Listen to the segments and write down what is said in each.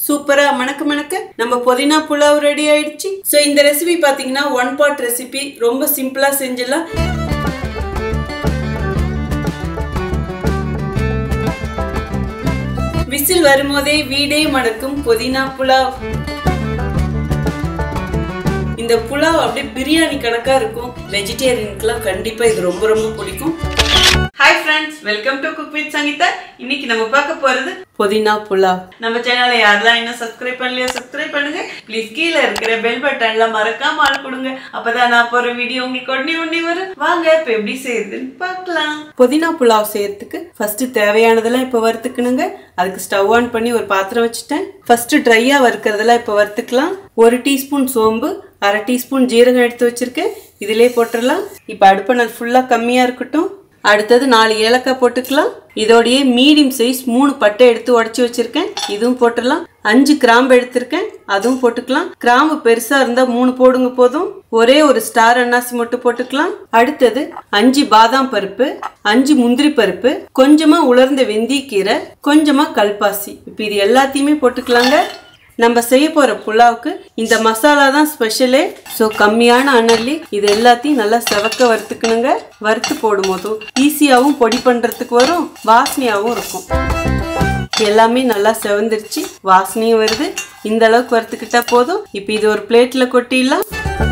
சூப்பரா மணக்க மணக்க நம்ம புதினா புலாவ் ரெடி ஆயிடுச்சு ஸோ இந்த ரெசிபி பாத்தீங்கன்னா ஒன் பாட் ரெசிபி ரொம்ப சிம்பிளா செஞ்சிடலாம் விசில் வரும்போதே வீடே மணக்கும் புதினா புலாவ் இந்த புலாவ் அப்படியே பிரியாணி கணக்கா இருக்கும் வெஜிடேரியனுக்குலாம் கண்டிப்பா இது ரொம்ப ரொம்ப பிடிக்கும் hi friends welcome to cook with Sangeetha இன்னைக்கு நம்ம பார்க்க போறது புதினா புலாவ் நம்ம சேனலை யாரெல்லாம் இன்னும் சப்ஸ்கிரைப் பண்ணலையோ சப்ஸ்கிரைப் பண்ணுங்க ப்ளீஸ் கீழே இருக்கிற பெல் பட்டன்ல மறக்காம ஆள் கொடுங்க அப்பதான் நான் போற வீடியோ உங்களுக்கு உடனே உடனே வரும் வாங்க இப்ப எப்படி செய்யுதுன்னு பார்க்கலாம் புதினா புலாவ் செய்யறதுக்கு ஃபர்ஸ்ட் தேவையானதெல்லாம் இப்ப வறுத்துக்கணுங்க அதுக்கு ஸ்டவ் ஆன் பண்ணி ஒரு பாத்திரம் வச்சுட்டேன் ஃபர்ஸ்ட் ட்ரையா வறுக்கிறதெல்லாம் இப்ப வறுத்துக்கலாம் ஒரு டீஸ்பூன் சோம்பு அரை டீஸ்பூன் ஜீரகம் எடுத்து வச்சிருக்கேன் இதிலே போட்டுடலாம் இப்போ அடுப்பு நான் ஃபுல்லாக கம்மியாக இருக்கட்டும் அடுத்தது நாலு ஏலக்காய் போட்டுக்கலாம் இதோடயே மீடியம் சைஸ் மூணு பட்டை எடுத்து உடச்சி வச்சிருக்கேன் இதுவும் போட்டுடலாம் அஞ்சு கிராம்பு எடுத்திருக்கேன் அதுவும் போட்டுக்கலாம் கிராம்பு பெருசா இருந்தா மூணு போடுங்க போதும் ஒரே ஒரு ஸ்டார் அன்னாசி மட்டும் போட்டுக்கலாம் அடுத்தது அஞ்சு பாதாம் பருப்பு அஞ்சு முந்திரி பருப்பு கொஞ்சமா உலர்ந்த வெந்தயக்கீரை கொஞ்சமா கல்பாசி இப்போ இது எல்லாத்தையுமே போட்டுக்கலாங்க நம்ம செய்ய போற புலாவுக்கு இந்த மசாலா தான் ஸ்பெஷலே ஸோ கம்மியான அனல்லி இது எல்லாத்தையும் நல்லா செவக்க வறுத்துக்கணுங்க வறுத்து போடும் போதும் ஈஸியாகவும் பொடி பண்றதுக்கு வரும் வாசனையாகவும் இருக்கும் எல்லாமே நல்லா செவந்துருச்சு வாசனையும் வருது இந்த அளவுக்கு வறுத்துக்கிட்டா போதும் இப்போ இது ஒரு பிளேட்ல கொட்டிடலாம்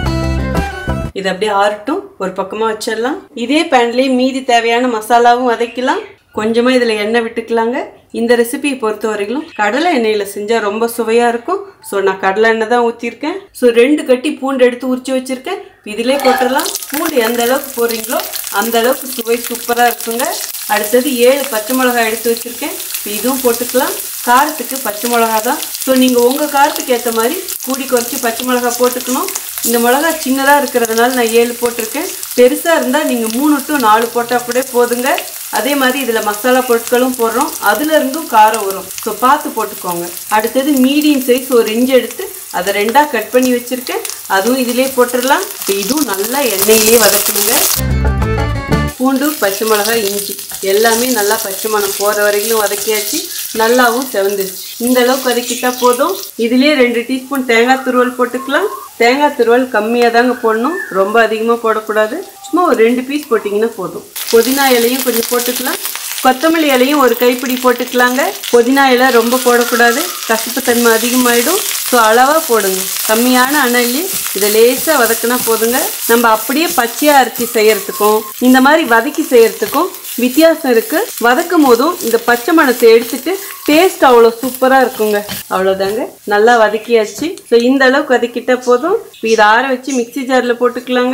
இது அப்படியே ஆறட்டும் ஒரு பக்கமா வச்சிடலாம் இதே பேன்லயே மீதி தேவையான மசாலாவும் வதக்கலாம் கொஞ்சமா இதுல எண்ணெய் விட்டுக்கலாங்க இந்த ரெசிபியை பொறுத்த வரைக்கும் கடலை எண்ணெயில செஞ்சா ரொம்ப சுவையா இருக்கும் ஸோ நான் கடலை எண்ணெய் தான் ஊற்றிருக்கேன் ஸோ ரெண்டு கட்டி பூண்டு எடுத்து உரிச்சு வச்சிருக்கேன் இதிலே போட்டுடலாம் பூண்டு எந்த அளவுக்கு போடுறீங்களோ அந்த அளவுக்கு சுவை சூப்பரா இருக்குங்க அடுத்தது ஏழு பச்சை மிளகாய் எடுத்து வச்சிருக்கேன் இப்போ இதுவும் போட்டுக்கலாம் காரத்துக்கு பச்சை மிளகா தான் ஸோ நீங்கள் உங்கள் காரத்துக்கு ஏற்ற மாதிரி கூடி குறைச்சி பச்சை மிளகா போட்டுக்கணும் இந்த மிளகா சின்னதாக இருக்கிறதுனால நான் ஏழு போட்டிருக்கேன் பெருசாக இருந்தால் நீங்கள் மூணு டு நாலு போட்டால் கூட போதுங்க அதே மாதிரி இதில் மசாலா பொருட்களும் போடுறோம் அதுல இருந்தும் காரம் வரும் ஸோ பார்த்து போட்டுக்கோங்க அடுத்தது மீடியம் சைஸ் ஒரு இஞ்சி எடுத்து அதை ரெண்டாக கட் பண்ணி வச்சுருக்கேன் அதுவும் இதிலே போட்டுடலாம் இப்போ இதுவும் நல்லா எண்ணெயிலே வதக்கணுங்க பூண்டு பச்சை மிளகாய் இஞ்சி எல்லாமே நல்லா பச்சை மணம் போகிற வரைக்கும் வதக்கியாச்சு நல்லாவும் செவந்துருச்சு இந்த அளவுக்கு வதக்கிட்டா போதும் இதுலேயே ரெண்டு டீஸ்பூன் தேங்காய் துருவல் போட்டுக்கலாம் தேங்காய் துருவல் கம்மியாக தாங்க போடணும் ரொம்ப அதிகமாக போடக்கூடாது சும்மா ஒரு ரெண்டு பீஸ் போட்டிங்கன்னா போதும் புதினா இலையும் கொஞ்சம் போட்டுக்கலாம் கொத்தமல்லி இலையும் ஒரு கைப்பிடி போட்டுக்கலாங்க புதினா இலை ரொம்ப போடக்கூடாது கசப்பு தன்மை அதிகமாயிடும் ஸோ அளவாக போடுங்க கம்மியான அனல்லி இதை லேசாக வதக்குனா போதுங்க நம்ம அப்படியே பச்சையாக அரிசி செய்யறதுக்கும் இந்த மாதிரி வதக்கி செய்யறதுக்கும் வித்தியாசம் இருக்கு வதக்கும் போதும் இந்த பச்சை மணத்தை எடுத்துட்டு டேஸ்ட் அவ்வளோ சூப்பராக இருக்குங்க அவ்வளோதாங்க நல்லா வதக்கியாச்சு ஸோ இந்த அளவுக்கு வதக்கிட்ட போதும் இப்போ இதை ஆற வச்சு மிக்சி ஜாரில் போட்டுக்கலாங்க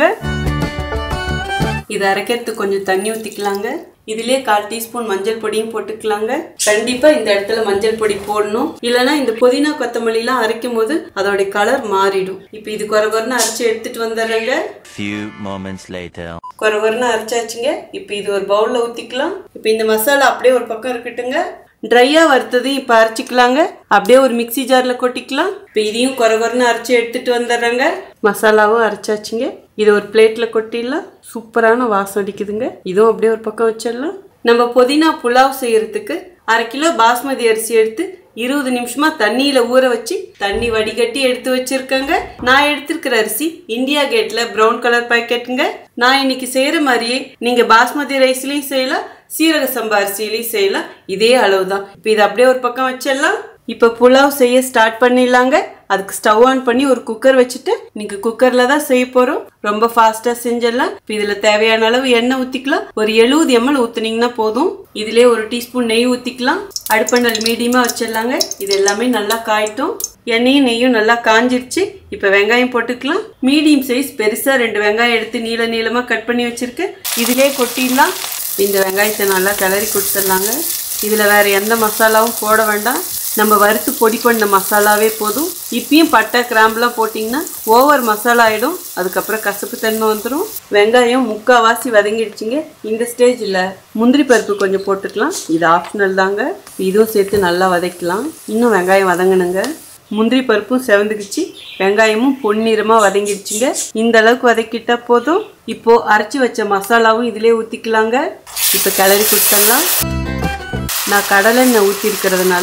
இதை அரைக்கிறதுக்கு கொஞ்சம் தண்ணி ஊற்றிக்கலாங்க இதுலயே கால் டீஸ்பூன் மஞ்சள் பொடியும் போட்டுக்கலாங்க கண்டிப்பா இந்த இடத்துல மஞ்சள் பொடி போடணும் இல்லைன்னா இந்த புதினா கொத்தமல்லி எல்லாம் அரைக்கும் போது அதோட கலர் மாறிடும் இப்போ இது குறை குறைன்னு அரைச்சு எடுத்துட்டு வந்துடுறேங்க Few moments later. குறை குறைன்னு அரைச்சாச்சுங்க இப்போ இது ஒரு பவுல்ல ஊத்திக்கலாம் இப்போ இந்த மசாலா அப்படியே ஒரு பக்கம் இருக்கட்டுங்க ட்ரையா வறுத்ததையும் இப்போ அரைச்சிக்கலாங்க அப்படியே ஒரு மிக்ஸி ஜார்ல கொட்டிக்கலாம் இப்போ இதையும் குறை குறைன்னு அரைச்சி எடுத்துட்டு வந்துடுறேங்க மசாலாவும் அரைச்சாச்சுங்க இதை ஒரு பிளேட்ல கொட்டிடலாம் சூப்பரான வாசம் அடிக்குதுங்க இதுவும் அப்படியே ஒரு பக்கம் வச்சிடலாம் நம்ம புதினா புலாவ் செய்யறதுக்கு அரை கிலோ பாஸ்மதி அரிசி எடுத்து இருபது நிமிஷமா தண்ணியில ஊற வச்சு தண்ணி வடிகட்டி எடுத்து வச்சிருக்கேங்க நான் எடுத்திருக்கிற அரிசி இந்தியா கேட்ல பிரவுன் கலர் பாக்கெட்டுங்க நான் இன்னைக்கு செய்யற மாதிரியே நீங்க பாஸ்மதி ரைஸ்லயும் செய்யலாம் சீரக சம்பா அரிசியிலையும் செய்யலாம் இதே அளவு தான் இப்போ இதை அப்படியே ஒரு பக்கம் வச்சிடலாம் இப்போ புலாவ் செய்ய ஸ்டார்ட் பண்ணிடலாங்க அதுக்கு ஸ்டவ் ஆன் பண்ணி ஒரு குக்கர் வச்சுட்டு நீங்க குக்கர்ல தான் செய்ய போறோம் ரொம்ப ஃபாஸ்டா செஞ்சிடலாம் இப்போ இதுல தேவையான அளவு எண்ணெய் ஊத்திக்கலாம் ஒரு எழுபது எம்எல் ஊத்துனீங்கன்னா போதும் இதுலயே ஒரு டீஸ்பூன் நெய் ஊத்திக்கலாம் அடுப்பண்டல் மீடியமா வச்சிடலாங்க இது எல்லாமே நல்லா காயட்டும் எண்ணெயும் நெய்யும் நல்லா காஞ்சிருச்சு இப்போ வெங்காயம் போட்டுக்கலாம் மீடியம் சைஸ் பெருசா ரெண்டு வெங்காயம் எடுத்து நீள நீளமா கட் பண்ணி வச்சிருக்கேன் இதுலயே கொட்டிடலாம் இந்த வெங்காயத்தை நல்லா கிளறி கொடுத்துடலாங்க இதில் வேறு எந்த மசாலாவும் போட வேண்டாம் நம்ம வறுத்து பொடி பண்ண மசாலாவே போதும் இப்பயும் பட்டை கிராம்புலாம் போட்டிங்கன்னா ஓவர் மசாலா ஆகிடும் அதுக்கப்புறம் கசப்பு தன்மை வந்துடும் வெங்காயம் முக்கால்வாசி வதங்கிடுச்சுங்க இந்த ஸ்டேஜில் முந்திரி பருப்பு கொஞ்சம் போட்டுக்கலாம் இது ஆப்ஷனல் தாங்க இதுவும் சேர்த்து நல்லா வதக்கலாம் இன்னும் வெங்காயம் வதங்கணுங்க முந்திரி பருப்பும் செவந்துக்குச்சு வெங்காயமும் பொன்னிறமாக வதங்கிடுச்சுங்க இந்த அளவுக்கு வதக்கிட்டா போதும் இப்போ அரைச்சி வச்ச மசாலாவும் இதிலே ஊற்றிக்கலாங்க இப்போ கிளறி கொடுத்துடலாம் நான் கடலெண்ணெய் ஊற்றி இருக்கிறதுனால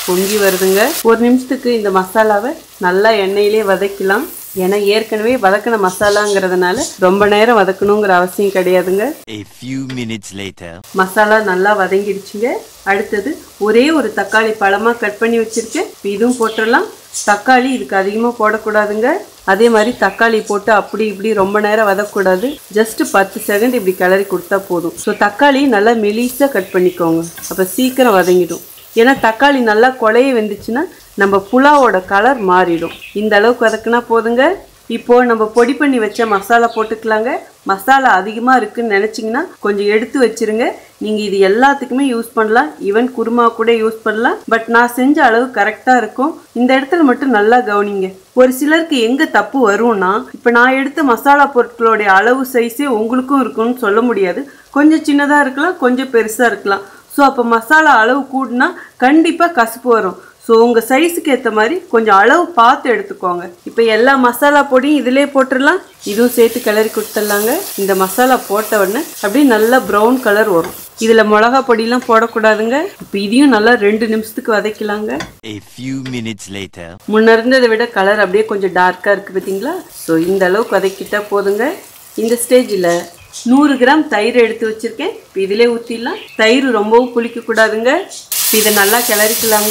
பொங்கி வருதுங்க ஒரு நிமிஷத்துக்கு இந்த மசாலாவை நல்லா எண்ணெயிலே வதக்கலாம் ஏன்னா ஏற்கனவே வதக்கின மசாலாங்கிறதுனால ரொம்ப நேரம் வதக்கணுங்கிற அவசியம் கிடையாதுங்க A few minutes later. Masala நல்லா வதங்கிடுச்சுங்க அடுத்தது ஒரே ஒரு தக்காளி பழமாக கட் பண்ணி வச்சிருக்கேன் இப்ப இதுவும் போட்டுடலாம் தக்காளி இதுக்கு அதிகமாக போடக்கூடாதுங்க அதே மாதிரி தக்காளி போட்டு அப்படி இப்படி ரொம்ப நேரம் வதக்கக்கூடாது ஜஸ்ட் பத்து செகண்ட் இப்படி கிளறி கொடுத்தா போதும் ஸோ தக்காளி நல்லா மெலிசாக கட் பண்ணிக்கோங்க அப்போ சீக்கிரம் வதங்கிடும் ஏன்னா தக்காளி நல்லா குழைய வெந்துச்சுன்னா நம்ம புலாவோட கலர் மாறிடும் இந்த அளவுக்கு வதக்குனா போதுங்க இப்போ நம்ம பொடி பண்ணி வச்ச மசாலா போட்டுக்கலாங்க மசாலா அதிகமாக இருக்குன்னு நினச்சிங்கன்னா கொஞ்சம் எடுத்து வச்சிருங்க நீங்கள் இது எல்லாத்துக்குமே யூஸ் பண்ணலாம் ஈவன் குருமா கூட யூஸ் பண்ணலாம் பட் நான் செஞ்ச அளவு கரெக்டாக இருக்கும் இந்த இடத்துல மட்டும் நல்லா கவனிங்க ஒரு சிலருக்கு எங்கே தப்பு வரும்னா இப்போ நான் எடுத்த மசாலா பொருட்களுடைய அளவு சைஸே உங்களுக்கும் இருக்கும்னு சொல்ல முடியாது கொஞ்சம் சின்னதாக இருக்கலாம் கொஞ்சம் பெருசாக இருக்கலாம் ஸோ அப்போ மசாலா அளவு கூடினா கண்டிப்பாக கசப்பு வரும் ஸோ உங்கள் சைஸுக்கு ஏற்ற மாதிரி கொஞ்சம் அளவு பார்த்து எடுத்துக்கோங்க இப்போ எல்லா மசாலா பொடியும் இதிலே போட்டுடலாம் இதுவும் சேர்த்து கிளறி கொடுத்துடலாங்க இந்த மசாலா போட்ட உடனே அப்படியே நல்லா ப்ரௌன் கலர் வரும் இதில் மிளகா பொடியெலாம் போடக்கூடாதுங்க இப்போ இதையும் நல்லா ரெண்டு நிமிஷத்துக்கு வதக்கலாங்க A few minutes later. முன்ன இருந்ததை விட கலர் அப்படியே கொஞ்சம் டார்க்காக இருக்குது பார்த்தீங்களா ஸோ இந்த அளவுக்கு வதக்கிட்டா போதுங்க இந்த ஸ்டேஜில் நூறு கிராம் தயிர் எடுத்து வச்சுருக்கேன் இப்போ இதிலே ஊற்றிடலாம் தயிர் ரொம்பவும் புளிக்கக்கூடாதுங்க இப்போ இதை நல்லா கிளறிக்கலாங்க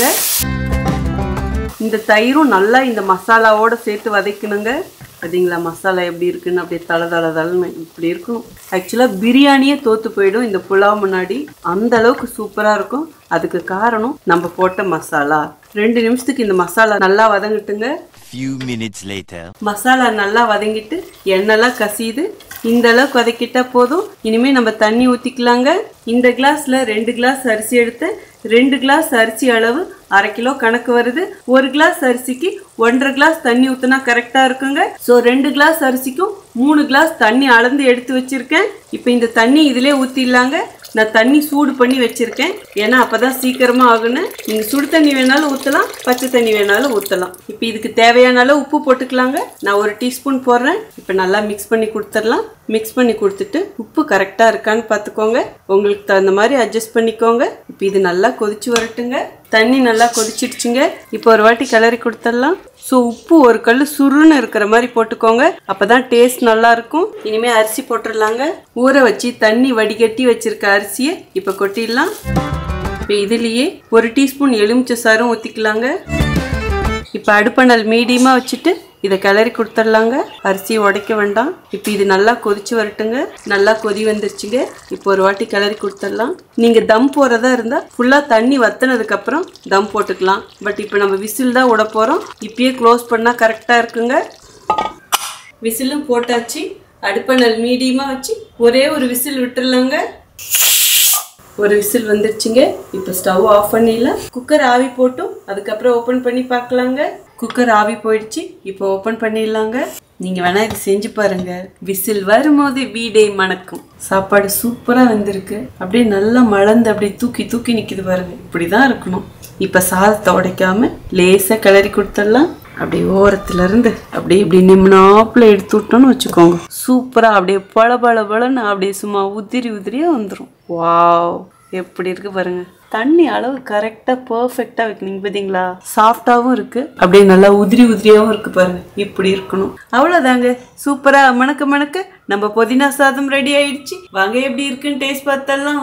இந்த தயிரும் நல்லா இந்த மசாலாவோட சேர்த்து வதக்கணுங்க பார்த்தீங்களா மசாலா எப்படி இருக்குன்னு அப்படியே தலை தலை தலைன்னு இப்படி இருக்கும் ஆக்சுவலாக பிரியாணியே தோத்து போயிடும் இந்த புலாவ் முன்னாடி அந்த அளவுக்கு சூப்பராக இருக்கும் அதுக்கு காரணம் நம்ம போட்ட மசாலா ரெண்டு நிமிஷத்துக்கு இந்த மசாலா நல்லா வதங்கட்டுங்க Few minutes later. மசாலா நல்லா வதங்கிட்டு எண்ணெய்லாம் கசியுது இந்த அளவுக்கு வதக்கிட்டா போதும் இனிமே நம்ம தண்ணி ஊற்றிக்கலாங்க இந்த கிளாஸ்ல ரெண்டு கிளாஸ் அரிசி எடுத்து ரெண்டு கிளாஸ் அரிசி அளவு அரை கிலோ கணக்கு வருது ஒரு கிளாஸ் அரிசிக்கு ஒன்றரை கிளாஸ் தண்ணி ஊற்றினா கரெக்டாக இருக்குங்க ஸோ ரெண்டு கிளாஸ் அரிசிக்கும் மூணு கிளாஸ் தண்ணி அளந்து எடுத்து வச்சிருக்கேன் இப்போ இந்த தண்ணி இதிலே ஊற்றிடலாங்க நான் தண்ணி சூடு பண்ணி வச்சிருக்கேன் ஏன்னா அப்பதான் சீக்கிரமா ஆகணும் நீங்க சுடு தண்ணி வேணாலும் ஊத்தலாம் பச்சை தண்ணி வேணாலும் ஊத்தலாம் இப்போ இதுக்கு தேவையான அளவு உப்பு போட்டுக்கலாங்க நான் ஒரு டீஸ்பூன் போடுறேன் இப்போ நல்லா மிக்ஸ் பண்ணி கொடுத்துடலாம் மிக்ஸ் பண்ணி கொடுத்துட்டு உப்பு கரெக்டாக இருக்கான்னு பார்த்துக்கோங்க உங்களுக்கு தகுந்த மாதிரி அட்ஜஸ்ட் பண்ணிக்கோங்க இப்போ இது நல்லா கொதிச்சு வரட்டுங்க தண்ணி நல்லா கொதிச்சிடுச்சுங்க இப்போ ஒரு வாட்டி கிளறி கொடுத்துடலாம் ஸோ உப்பு ஒரு கல் சுருன்னு இருக்கிற மாதிரி போட்டுக்கோங்க அப்பதான் டேஸ்ட் நல்லா இருக்கும் இனிமே அரிசி போட்டுடலாங்க ஊற வச்சு தண்ணி வடிகட்டி வச்சிருக்க அரிசியை இப்போ கொட்டிடலாம் இப்போ இதுலேயே ஒரு டீஸ்பூன் எலுமிச்சை சாரும் ஊற்றிக்கலாங்க இப்போ அடுப்பணல் மீடியமாக வச்சுட்டு இதை கிளறி கொடுத்துடலாங்க அரிசியை உடைக்க வேண்டாம் இப்போ இது நல்லா கொதிச்சு வரட்டுங்க நல்லா கொதி வந்துருச்சுங்க இப்போ ஒரு வாட்டி கிளறி கொடுத்துடலாம் நீங்கள் தம் போடுறதா இருந்தால் ஃபுல்லாக தண்ணி வத்தினதுக்கப்புறம் தம் போட்டுக்கலாம் பட் இப்போ நம்ம விசில் தான் விட போகிறோம் இப்பயே க்ளோஸ் பண்ணால் கரெக்டாக இருக்குங்க விசிலும் போட்டாச்சு அடுப்பணல் மீடியமாக வச்சு ஒரே ஒரு விசில் விட்டுறலாங்க ஒரு விசில் வந்துருச்சுங்க இப்போ ஸ்டவ் ஆஃப் பண்ணிடலாம் குக்கர் ஆவி போட்டும் அதுக்கப்புறம் ஓப்பன் பண்ணி பார்க்கலாங்க குக்கர் ஆவி போயிடுச்சு இப்போ ஓப்பன் பண்ணிடலாங்க நீங்க வேணா இது செஞ்சு பாருங்க விசில் வரும்போது வீடே மணக்கும் சாப்பாடு சூப்பரா வந்திருக்கு அப்படியே நல்லா மலர்ந்து அப்படியே தூக்கி தூக்கி நிக்குது பாருங்க இப்படிதான் இருக்கணும் இப்ப சாதத்தை உடைக்காம லேசா கிளறி கொடுத்துடலாம் அப்படியே ஓரத்துல இருந்து அப்படியே இப்படி நிம்னாப்புல எடுத்து விட்டோம்னு வச்சுக்கோங்க சூப்பரா அப்படியே பள பள பளன்னு அப்படியே சும்மா உதிரி உதிரியா வந்துடும் வாவ் எப்படி இருக்கு பாருங்க தண்ணி அளவு கரெக்டாக பர்ஃபெக்டாக வைக்கணும் பார்த்தீங்களா சாஃப்டாகவும் இருக்கு அப்படியே நல்லா உதிரி உதிரியாகவும் இருக்கு பாருங்க இப்படி இருக்கணும் அவ்வளோதாங்க சூப்பராக மணக்க மணக்க நம்ம புதினா சாதம் ரெடி ஆயிடுச்சு வாங்க எப்படி இருக்குன்னு டேஸ்ட் பார்த்தலாம்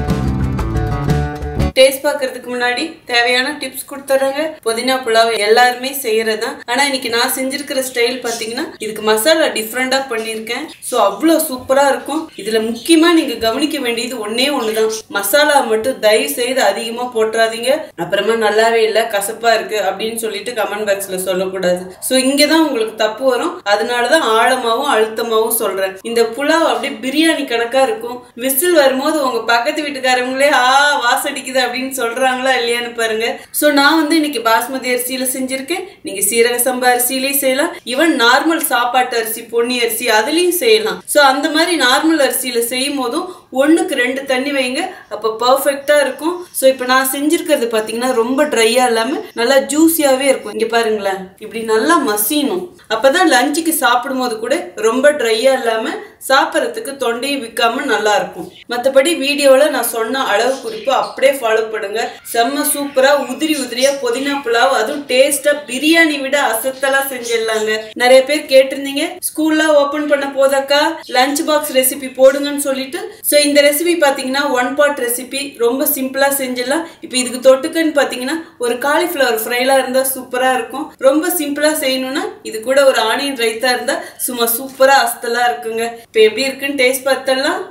டேஸ்ட் பார்க்கறதுக்கு முன்னாடி தேவையான டிப்ஸ் கொடுத்துறேங்க புதினா புலாவ் எல்லாருமே செய்யறது தான் ஆனா இன்னைக்கு நான் செஞ்சிருக்கிற ஸ்டைல் பாத்தீங்கன்னா இதுக்கு மசாலா டிஃப்ரெண்டா பண்ணியிருக்கேன் ஸோ அவ்வளோ சூப்பரா இருக்கும் இதுல முக்கியமா நீங்க கவனிக்க வேண்டியது ஒன்னே ஒண்ணுதான் மசாலா மட்டும் தயவு செய்து அதிகமா போட்டுறாதீங்க அப்புறமா நல்லாவே இல்லை கசப்பா இருக்கு அப்படின்னு சொல்லிட்டு கமெண்ட் பாக்ஸ்ல சொல்லக்கூடாது ஸோ இங்கதான் உங்களுக்கு தப்பு வரும் அதனாலதான் ஆழமாவும் அழுத்தமாவும் சொல்றேன் இந்த புலாவ் அப்படியே பிரியாணி கணக்கா இருக்கும் விசில் வரும்போது உங்க பக்கத்து வீட்டுக்காரங்களே ஆ வாசடிக்குது அப்படின்னு சொல்றாங்களா இல்லையான்னு பாருங்க சோ நான் வந்து இன்னைக்கு பாஸ்மதி அரிசியில செஞ்சிருக்கேன் நீங்க சீரக சம்பா அரிசியிலயும் செய்யலாம் ஈவன் நார்மல் சாப்பாட்டு அரிசி பொன்னி அரிசி அதுலயும் செய்யலாம் சோ அந்த மாதிரி நார்மல் அரிசியில செய்யும் போதும் ஒண்ணுக்கு ரெண்டு தண்ணி வைங்க அப்ப பர்ஃபெக்டா இருக்கும் சோ இப்போ நான் செஞ்சிருக்கிறது பாத்தீங்கன்னா ரொம்ப ட்ரையா இல்லாம நல்லா ஜூஸியாவே இருக்கும் இங்க பாருங்களேன் இப்படி நல்லா மசியணும் அப்பதான் லஞ்சுக்கு சாப்பிடும்போது கூட ரொம்ப ட்ரையா இல்லாம சாப்பிட்றதுக்கு தொண்டையும் விற்காம நல்லா இருக்கும் மற்றபடி வீடியோவில் நான் சொன்ன அளவு குறிப்பு அப்படியே ஃபாலோ ஃபாலோ பண்ணுங்க செம்ம சூப்பரா உதிரி உதிரியா புதினா புலாவ் அதுவும் டேஸ்டா பிரியாணி விட அசத்தலா செஞ்சிடலாங்க நிறைய பேர் கேட்டிருந்தீங்க ஸ்கூல்ல ஓபன் பண்ண போதாக்கா லஞ்ச் பாக்ஸ் ரெசிபி போடுங்கன்னு சொல்லிட்டு ஸோ இந்த ரெசிபி பாத்தீங்கன்னா ஒன் பார்ட் ரெசிபி ரொம்ப சிம்பிளா செஞ்சிடலாம் இப்போ இதுக்கு தொட்டுக்கன்னு பாத்தீங்கன்னா ஒரு காலிஃப்ளவர் ஃப்ரைலாம் இருந்தா சூப்பரா இருக்கும் ரொம்ப சிம்பிளா செய்யணும்னா இது கூட ஒரு ஆனியன் ரைத்தா இருந்தா சும்மா சூப்பரா அஸ்தலா இருக்குங்க இப்போ எப்படி இருக்குன்னு டேஸ்ட் பார்த்தலாம்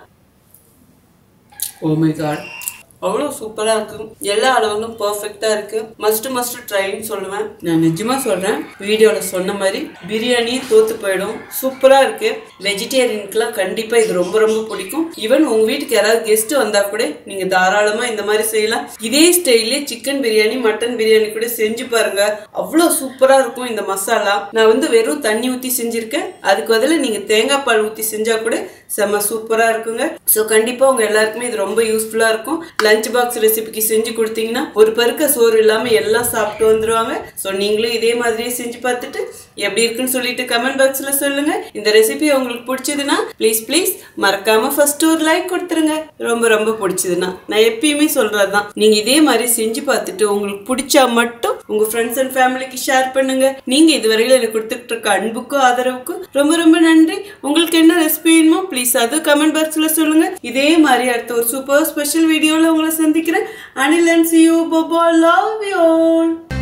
ஓ மை காட் அவ்வளோ சூப்பராக இருக்கு எல்லா அளவுகளும் பர்ஃபெக்டாக இருக்கு மஸ்ட் மஸ்ட் ட்ரைன்னு சொல்லுவேன் நான் நிஜமா சொல்றேன் வீடியோவில் சொன்ன மாதிரி பிரியாணி தோத்து போயிடும் சூப்பராக இருக்கு வெஜிடேரியனுக்குலாம் கண்டிப்பாக இது ரொம்ப ரொம்ப பிடிக்கும் ஈவன் உங்க வீட்டுக்கு யாராவது கெஸ்ட் வந்தா கூட நீங்க தாராளமா இந்த மாதிரி செய்யலாம் இதே ஸ்டைல்லே சிக்கன் பிரியாணி மட்டன் பிரியாணி கூட செஞ்சு பாருங்க அவ்வளோ சூப்பராக இருக்கும் இந்த மசாலா நான் வந்து வெறும் தண்ணி ஊற்றி செஞ்சிருக்கேன் அதுக்கு பதிலா நீங்க தேங்காய் பால் ஊற்றி செஞ்சா கூட செம்ம சூப்பராக இருக்குங்க ஸோ கண்டிப்பாக உங்க எல்லாருக்குமே இது ரொம்ப யூஸ்ஃபுல்லாக இருக்கும் லஞ்ச் பாக்ஸ் ரெசிபிக்கு செஞ்சு கொடுத்தீங்கன்னா ஒரு பருக்க சோறு இல்லாமல் எல்லாம் சாப்பிட்டு வந்துருவாங்க ஸோ நீங்களும் இதே மாதிரியே செஞ்சு பார்த்துட்டு எப்படி இருக்குன்னு சொல்லிட்டு கமெண்ட் பாக்ஸில் சொல்லுங்க இந்த ரெசிபி உங்களுக்கு பிடிச்சதுன்னா ப்ளீஸ் ப்ளீஸ் மறக்காம ஃபர்ஸ்ட் ஒரு லைக் கொடுத்துருங்க ரொம்ப ரொம்ப பிடிச்சதுன்னா நான் எப்பயுமே சொல்றது தான் நீங்க இதே மாதிரி செஞ்சு பார்த்துட்டு உங்களுக்கு பிடிச்சா மட்டும் உங்க ஃப்ரெண்ட்ஸ் அண்ட் ஃபேமிலிக்கு ஷேர் பண்ணுங்க நீங்க இதுவரையில எனக்கு கொடுத்துட்டு இருக்க அன்புக்கும் ஆதரவுக்கும் ரொம்ப ரொம்ப நன்றி உங்களுக்கு என்ன ரெசிபி வேணுமோ ப்ளீஸ் அது கமெண்ட் பாக்ஸ்ல சொல்லுங்க இதே மாதிரி அடுத்த ஒரு சூப்பர் ஸ்பெஷல் வீடியோல உங்களை சந்திக்கிறேன் அனில் அண்ட் சி யூ பபா லவ் யூ